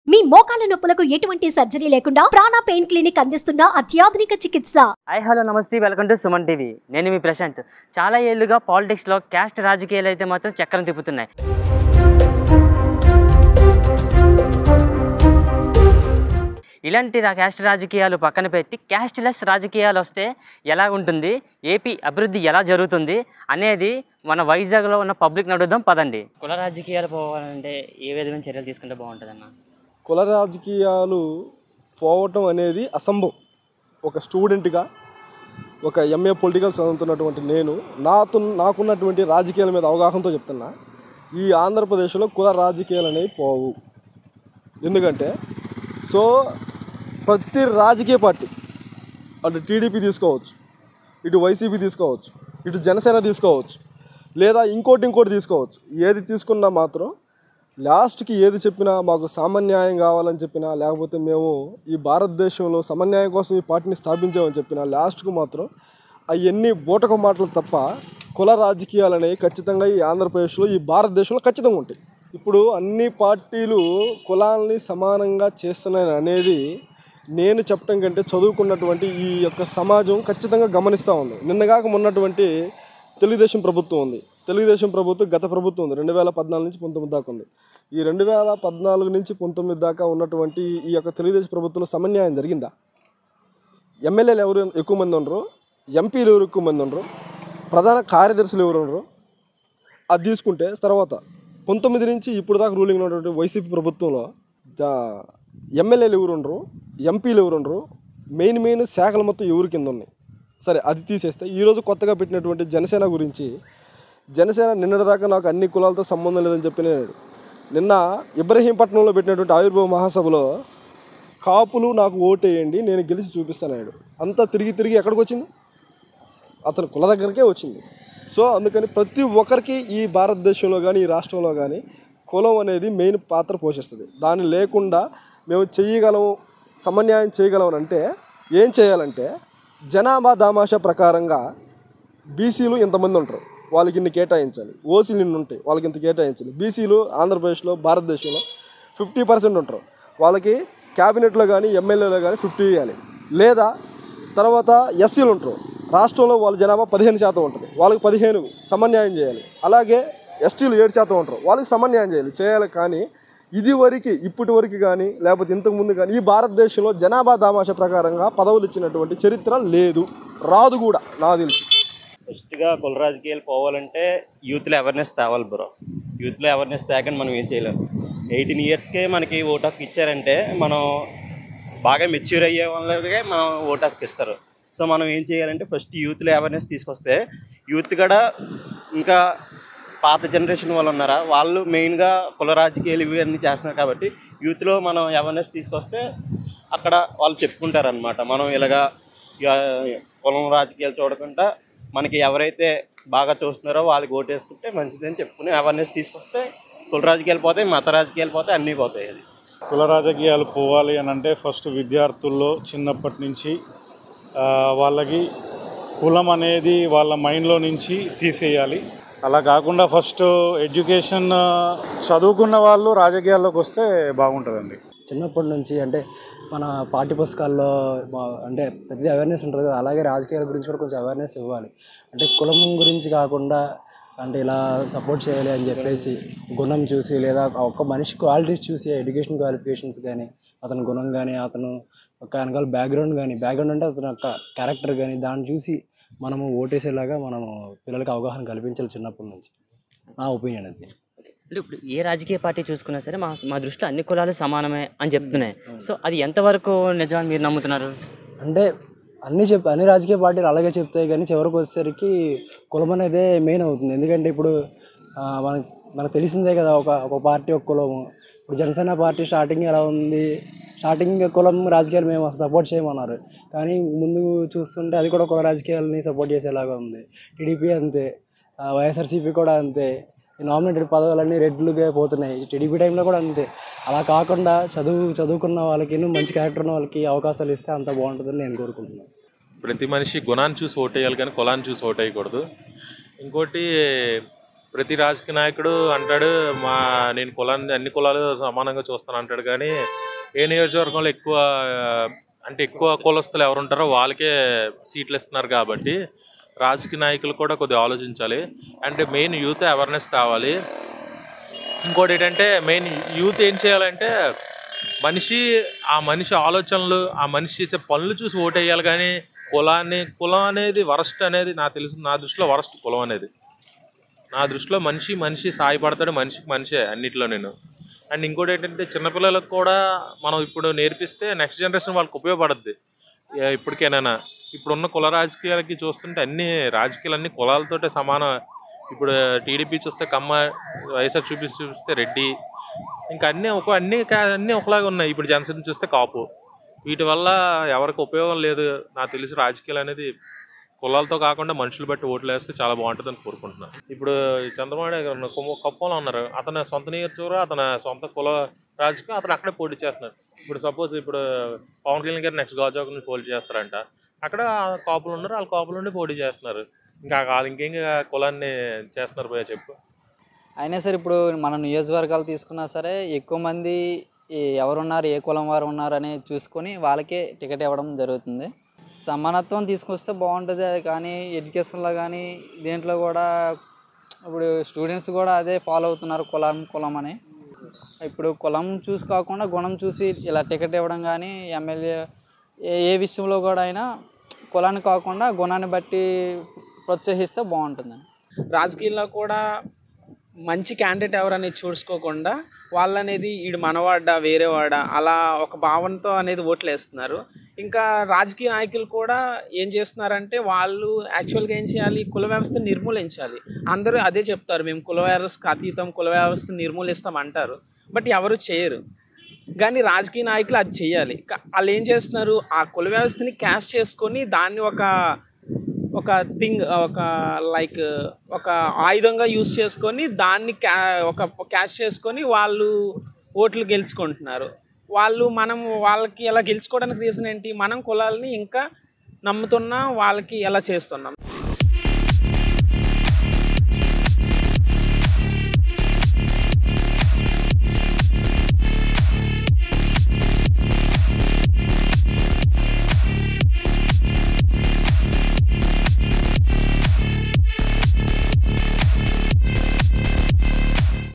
మీ మోకాల నొప్పులకు ఎటువంటి సర్జరీ లేకుండా ప్రాణ పెయిన్ క్లినిక్ అందిస్తున్న అత్యాధునిక చికిత్స హాయ్ హలో నమస్తే వెల్కమ్ టు సుమన్ టీవీ నేను మీ ప్రశాంత్ చాలా ఏళ్ళుగా పాలిటిక్స్లో క్యాస్ట్ రాజకీయాలు అయితే మాత్రం చక్రం తిప్పుతున్నాయి ఇలాంటి రా క్యాస్ట్ రాజకీయాలు పక్కన పెట్టి క్యాస్ట్ లెస్ రాజకీయాలు వస్తే ఎలా ఉంటుంది ఏపీ అభివృద్ధి ఎలా జరుగుతుంది అనేది మన వైజాగ్లో ఉన్న పబ్లిక్ నడుద్దాం పదండి కుల రాజకీయాలు పోవాలంటే ఏ విధమైన చర్యలు తీసుకుంటే బాగుంటుందన్న కుల రాజకీయాలు పోవటం అనేది అసంభవం ఒక స్టూడెంట్గా ఒక ఎంఏ పొలిటికల్ చదువుతున్నటువంటి నేను నాతో నాకున్నటువంటి రాజకీయాల మీద అవగాహనతో చెప్తున్నా ఈ ఆంధ్రప్రదేశ్లో కుల రాజకీయాలు అనేవి పోవు ఎందుకంటే సో ప్రతి రాజకీయ పార్టీ అటు టీడీపీ తీసుకోవచ్చు ఇటు వైసీపీ తీసుకోవచ్చు ఇటు జనసేన తీసుకోవచ్చు లేదా ఇంకోటి ఇంకోటి తీసుకోవచ్చు ఏది తీసుకున్నా మాత్రం లాస్ట్కి ఏది చెప్పినా మాకు సామాన్యాయం కావాలని చెప్పినా లేకపోతే మేము ఈ భారతదేశంలో సమన్యాయం కోసం ఈ పార్టీని స్థాపించామని చెప్పినా లాస్ట్కు మాత్రం అవన్నీ బూటక మాటలు తప్ప కుల రాజకీయాలు అనేవి ఖచ్చితంగా ఈ ఆంధ్రప్రదేశ్లో ఈ భారతదేశంలో ఖచ్చితంగా ఉంటాయి ఇప్పుడు అన్ని పార్టీలు కులాలని సమానంగా చేస్తున్నాయి అనేది నేను చెప్పడం కంటే చదువుకున్నటువంటి ఈ యొక్క సమాజం ఖచ్చితంగా గమనిస్తూ ఉంది నిన్నగాక మొన్నటువంటి తెలుగుదేశం ప్రభుత్వం ఉంది తెలుగుదేశం ప్రభుత్వం గత ప్రభుత్వం ఉంది రెండు వేల పద్నాలుగు నుంచి పంతొమ్మిది దాకా ఉంది ఈ రెండు వేల పద్నాలుగు నుంచి పంతొమ్మిది దాకా ఉన్నటువంటి ఈ యొక్క తెలుగుదేశం ప్రభుత్వంలో సమన్యాయం జరిగిందా ఎమ్మెల్యేలు ఎవరు ఎక్కువ మంది ఉండరు ఎంపీలు ఎవరు ఎక్కువ మంది ఉండరు ప్రధాన కార్యదర్శులు ఎవరు ఉండరు అది తీసుకుంటే తర్వాత పంతొమ్మిది నుంచి ఇప్పుడు దాకా రూలింగ్ ఉన్నటువంటి వైసీపీ ప్రభుత్వంలో దా- ఎమ్మెల్యేలు ఎవరు ఉండరు ఎంపీలు ఎవరు ఉండరు మెయిన్ మెయిన్ శాఖలు మొత్తం ఎవరి కింద ఉన్నాయి సరే అది తీసేస్తే ఈరోజు కొత్తగా పెట్టినటువంటి జనసేన గురించి జనసేన నిన్నటిదాకా నాకు అన్ని కులాలతో సంబంధం లేదని చెప్పినాడు నిన్న ఇబ్రహీంపట్నంలో పెట్టినటువంటి ఆవిర్భావ మహాసభలో కాపులు నాకు ఓటేయండి నేను గెలిచి చూపిస్తానన్నాడు అంతా తిరిగి తిరిగి ఎక్కడికి వచ్చింది అతను కుల దగ్గరికే వచ్చింది సో అందుకని ప్రతి ఒక్కరికి ఈ భారతదేశంలో కానీ ఈ రాష్ట్రంలో కానీ కులం అనేది మెయిన్ పాత్ర పోషిస్తుంది దాన్ని లేకుండా మేము చెయ్యగలము సమన్యాయం చేయగలం అని అంటే ఏం చేయాలంటే జనాభా దామాషా ప్రకారంగా బీసీలు ఇంతమంది ఉంటారు వాళ్ళకి ఇన్ని కేటాయించాలి ఓసీలు ఇన్ని ఉంటాయి వాళ్ళకి ఇంత కేటాయించాలి బీసీలు ఆంధ్రప్రదేశ్లో భారతదేశంలో ఫిఫ్టీ పర్సెంట్ ఉంటారు వాళ్ళకి క్యాబినెట్లో కానీ ఎమ్మెల్యేలో కానీ ఫిఫ్టీ ఇవ్వాలి లేదా తర్వాత ఎస్సీలు ఉంటారు రాష్ట్రంలో వాళ్ళ జనాభా పదిహేను శాతం ఉంటుంది వాళ్ళకి పదిహేను సమన్యాయం చేయాలి అలాగే ఎస్టీలు ఏడు శాతం ఉంటారు వాళ్ళకి సమన్యాయం చేయాలి చేయాలి కానీ ఇది వరకు ఇప్పటి వరకు కానీ లేకపోతే ఇంతకు ముందు కానీ ఈ భారతదేశంలో జనాభా దామాష ప్రకారంగా పదవులు ఇచ్చినటువంటి చరిత్ర లేదు రాదు కూడా నాకు తెలిసి ఫస్ట్గా కుల రాజకీయాలు పోవాలంటే యూత్లో అవేర్నెస్ తేవాలి బ్రో యూత్లో అవేర్నెస్ తేకని మనం ఏం చేయలేం ఎయిటీన్ ఇయర్స్కే మనకి ఓట్ హక్కు ఇచ్చారంటే మనం బాగా మెచ్యూర్ అయ్యే వాళ్ళకే మనం ఓట్ హక్కు ఇస్తారు సో మనం ఏం చేయాలంటే ఫస్ట్ యూత్లో అవేర్నెస్ తీసుకొస్తే యూత్ కూడా ఇంకా పాత జనరేషన్ వాళ్ళు ఉన్నారా వాళ్ళు మెయిన్గా కుల రాజకీయాలు ఇవి అన్నీ చేస్తున్నారు కాబట్టి యూత్లో మనం అవేర్నెస్ తీసుకొస్తే అక్కడ వాళ్ళు చెప్పుకుంటారనమాట మనం ఇలాగా ఇక కులం రాజకీయాలు చూడకుండా మనకి ఎవరైతే బాగా చూస్తున్నారో వాళ్ళకి ఓటేసుకుంటే మంచిదని చెప్పుకుని అవేర్నెస్ తీసుకొస్తే కుల రాజకీయాలు పోతాయి మత రాజకీయాలు పోతాయి అన్నీ పోతాయి అది కుల రాజకీయాలు పోవాలి అని అంటే ఫస్ట్ విద్యార్థుల్లో చిన్నప్పటి నుంచి ఆ, వాళ్ళకి కులం అనేది వాళ్ళ మైండ్లో నుంచి తీసేయాలి అలా కాకుండా ఫస్ట్ ఎడ్యుకేషన్ ఆ, చదువుకున్న వాళ్ళు రాజకీయాల్లోకి వస్తే బాగుంటుందండి చిన్నప్పటి నుంచి అంటే మన పాఠ్య పుస్తకాల్లో మా- అంటే ప్రతి అవేర్నెస్ ఉంటుంది కదా అలాగే రాజకీయాల గురించి కూడా కొంచెం అవేర్నెస్ ఇవ్వాలి అంటే కులం గురించి కాకుండా అంటే ఇలా సపోర్ట్ చేయాలి అని చెప్పేసి గుణం చూసి లేదా ఒక్క మనిషి క్వాలిటీస్ చూసి ఎడ్యుకేషన్ క్వాలిఫికేషన్స్ కానీ అతని గుణం కానీ అతను ఒక వెనకాల బ్యాక్గ్రౌండ్ కానీ బ్యాక్గ్రౌండ్ అంటే అతని యొక్క క్యారెక్టర్ కానీ దాన్ని చూసి మనము ఓటేసేలాగా మనము పిల్లలకి అవగాహన కల్పించాలి చిన్నప్పటి నుంచి నా ఒపీనియన్ అది అంటే ఇప్పుడు ఏ రాజకీయ పార్టీ చూసుకున్నా సరే మా మా దృష్టిలో అన్ని కులాలు సమానమే అని చెప్తున్నాయి సో అది ఎంతవరకు నిజమని మీరు నమ్ముతున్నారు అంటే అన్ని చెప్ అన్ని రాజకీయ పార్టీలు అలాగే చెప్తాయి కానీ చివరికి వచ్చేసరికి కులం అనేదే మెయిన్ అవుతుంది ఎందుకంటే ఇప్పుడు ఆ, మనకు మనకు తెలిసిందే కదా ఒక ఒక పార్టీ ఒక కులము ఇప్పుడు జనసేన పార్టీ స్టార్టింగ్ ఎలా ఉంది స్టార్టింగ్ కులం రాజకీయాలు మేము అసలు సపోర్ట్ చేయమన్నారు కానీ ముందు చూస్తుంటే అది కూడా కుల రాజకీయాలని సపోర్ట్ చేసేలాగా ఉంది టీడీపీ అంతే ఆ, వైఎస్ఆర్సీపీ కూడా అంతే ఈ నామినేటెడ్ పదవులన్నీ రెడ్లుగా పోతున్నాయి టీడీపీ టైంలో కూడా అంతే అలా కాకుండా చదువు చదువుకున్న వాళ్ళకి మంచి క్యారెక్టర్ ఉన్న వాళ్ళకి అవకాశాలు ఇస్తే అంత బాగుంటుందని నేను కోరుకుంటున్నాను ప్రతి మనిషి గుణాన్ని చూసి ఓటేయాలి కానీ కులాన్ని చూసి ఓటేయకూడదు ఇంకోటి ప్రతి రాజకీయ నాయకుడు అంటాడు మా నేను కులాన్ని అన్ని కులాలు సమానంగా చూస్తాను అంటాడు కానీ ఏ నియోజకవర్గంలో ఎక్కువ అంటే ఎక్కువ కులస్తులు ఎవరు ఉంటారో వాళ్ళకే సీట్లు ఇస్తున్నారు కాబట్టి రాజకీయ నాయకులు కూడా కొద్దిగా ఆలోచించాలి అంటే మెయిన్ యూత్ అవేర్నెస్ కావాలి ఇంకోటి ఏంటంటే మెయిన్ యూత్ ఏం చేయాలంటే మనిషి ఆ మనిషి ఆలోచనలు ఆ మనిషి చేసే పనులు చూసి ఓటేయాలి కానీ కులాన్ని కులం అనేది వరస్ట్ అనేది నాకు తెలుసు నా దృష్టిలో వరస్ట్ కులం అనేది నా దృష్టిలో మనిషి మనిషి సాయపడతాడు మనిషికి మనిషే అన్నిట్లో నేను అండ్ ఇంకోటి ఏంటంటే చిన్నపిల్లలకు కూడా మనం ఇప్పుడు నేర్పిస్తే నెక్స్ట్ జనరేషన్ వాళ్ళకి ఉపయోగపడుద్ది ఏ- ఇప్పటికేనైనా ఇప్పుడున్న కుల రాజకీయాలకి చూస్తుంటే అన్ని రాజకీయాలు అన్ని కులాలతోటే సమానం ఇప్పుడు టీడీపీ చూస్తే కమ్మ వైఎస్ఆర్ చూపి చూస్తే రెడ్డి ఇంకా అన్నీ ఒక అన్ని కా- అన్నీ ఒకలాగా ఉన్నాయి ఇప్పుడు జనసేన చూస్తే కాపు వీటి వల్ల ఎవరికి ఉపయోగం లేదు నాకు తెలిసి రాజకీయాలు అనేది కులాలతో కాకుండా మనుషులు బట్టి ఓట్లు వేస్తే చాలా బాగుంటుందని కోరుకుంటున్నాను ఇప్పుడు చంద్రబాబు నాయుడు గారు కొమ్మ- కుప్పంలో ఉన్నారు అతని సొంత నియోజకవర్గం అతని సొంత కుల రాజకీయం అతను అక్కడే పోటీ చేస్తున్నారు ఇప్పుడు సపోజ్ ఇప్పుడు పవన్ కళ్యాణ్ గారు నెక్స్ట్ గాజాక్ నుంచి పోటీ చేస్తారంట అక్కడ కాపులు ఉన్నారు వాళ్ళ కాపులు నుండి పోటీ చేస్తున్నారు ఇంకా వాళ్ళు ఇంకేం కులాన్ని చేస్తున్నారు పోయా చెప్పు అయినా సరే ఇప్పుడు మన నియోజకవర్గాలు తీసుకున్నా సరే ఎక్కువ మంది ఈ ఎవరున్నారు ఏ కులం వారు ఉన్నారు అని చూసుకొని వాళ్ళకే టికెట్ ఇవ్వడం జరుగుతుంది సమానత్వం తీసుకొస్తే బాగుంటుంది అది కానీ ఎడ్యుకేషన్లో కానీ దేంట్లో కూడా ఇప్పుడు స్టూడెంట్స్ కూడా అదే ఫాలో అవుతున్నారు కులం కులం అని ఇప్పుడు కులం చూసి కాకుండా గుణం చూసి ఇలా టికెట్ ఇవ్వడం కానీ ఎమ్మెల్యే ఏ ఏ విషయంలో కూడా అయినా కులాన్ని కాకుండా గుణాన్ని బట్టి ప్రోత్సహిస్తే బాగుంటుందండి రాజకీయాల్లో కూడా మంచి క్యాండిడేట్ ఎవరనేది చూసుకోకుండా వాళ్ళనేది ఈడు మనవాడా వేరేవాడా అలా ఒక భావనతో అనేది ఓట్లు వేస్తున్నారు ఇంకా రాజకీయ నాయకులు కూడా ఏం చేస్తున్నారంటే వాళ్ళు యాక్చువల్గా ఏం చేయాలి కుల వ్యవస్థను నిర్మూలించాలి అందరూ అదే చెప్తారు మేము కుల వ్యవస్థకు అతీతం కుల వ్యవస్థను నిర్మూలిస్తాం అంటారు బట్ ఎవరు చేయరు కానీ రాజకీయ నాయకులు అది చేయాలి కా- వాళ్ళు ఏం చేస్తున్నారు ఆ కుల వ్యవస్థని క్యాష్ చేసుకొని దాన్ని ఒక ఒక థింగ్ ఒక లైక్ ఒక ఆయుధంగా యూస్ చేసుకొని దాన్ని క్యా ఒక క్యాష్ చేసుకొని వాళ్ళు ఓట్లు గెలుచుకుంటున్నారు వాళ్ళు మనం వాళ్ళకి ఎలా గెలుచుకోవడానికి రీజన్ ఏంటి మనం కులాలని ఇంకా నమ్ముతున్నాం వాళ్ళకి ఎలా చేస్తున్నాం